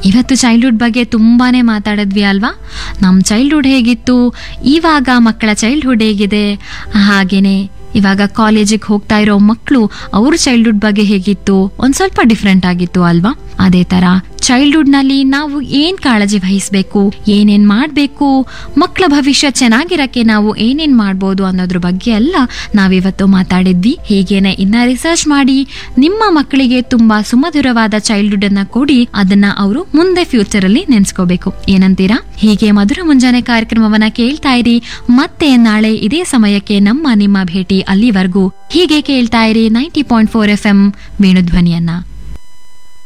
ಇವತ್ತು ಚೈಲ್ಡ್ಹುಡ್ ಬಗ್ಗೆ ತುಂಬಾನೇ ಮಾತಾಡಿದ್ವಿ ಅಲ್ವಾ ನಮ್ಮ ಚೈಲ್ಡ್ಹುಡ್ ಹೇಗಿತ್ತು ಇವಾಗ ಮಕ್ಕಳ ಚೈಲ್ಡ್ಹುಡ್ ಹೇಗಿದೆ ಹಾಗೇನೆ ಇವಾಗ ಕಾಲೇಜಿಗೆ ಹೋಗ್ತಾ ಇರೋ ಮಕ್ಕಳು ಅವ್ರ ಚೈಲ್ಡ್ಹುಡ್ ಬಗ್ಗೆ ಹೇಗಿತ್ತು ಒಂದ್ ಸ್ವಲ್ಪ ಡಿಫ್ರೆಂಟ್ ಆಗಿತ್ತು ಅಲ್ವಾ ಅದೇ ತರ ಚೈಲ್ಡ್ಹುಡ್ ನಲ್ಲಿ ನಾವು ಏನ್ ಕಾಳಜಿ ವಹಿಸ್ಬೇಕು ಏನೇನ್ ಮಾಡ್ಬೇಕು ಮಕ್ಕಳ ಭವಿಷ್ಯ ಚೆನ್ನಾಗಿರಕ್ಕೆ ನಾವು ಏನೇನ್ ಮಾಡ್ಬೋದು ಅನ್ನೋದ್ರ ಬಗ್ಗೆ ಎಲ್ಲ ನಾವಿವತ್ತು ಮಾತಾಡಿದ್ವಿ ಹೀಗೇನೆ ಇನ್ನ ರಿಸರ್ಚ್ ಮಾಡಿ ನಿಮ್ಮ ಮಕ್ಕಳಿಗೆ ತುಂಬಾ ಸುಮಧುರವಾದ ಚೈಲ್ಡ್ಹುಡ್ ಅನ್ನ ಕೊಡಿ ಅದನ್ನ ಅವರು ಮುಂದೆ ಫ್ಯೂಚರ್ ಅಲ್ಲಿ ನೆನ್ಸ್ಕೋಬೇಕು ಏನಂತೀರಾ ಹೀಗೆ ಮಧುರ ಮುಂಜಾನೆ ಕಾರ್ಯಕ್ರಮವನ್ನ ಕೇಳ್ತಾ ಇರಿ ಮತ್ತೆ ನಾಳೆ ಇದೇ ಸಮಯಕ್ಕೆ ನಮ್ಮ ನಿಮ್ಮ ಭೇಟಿ ಅಲ್ಲಿವರೆಗೂ ಹೀಗೆ ಕೇಳ್ತಾ ಇರಿ ninety point four F M ವೇಣುಧ್ವನಿಯನ್ನ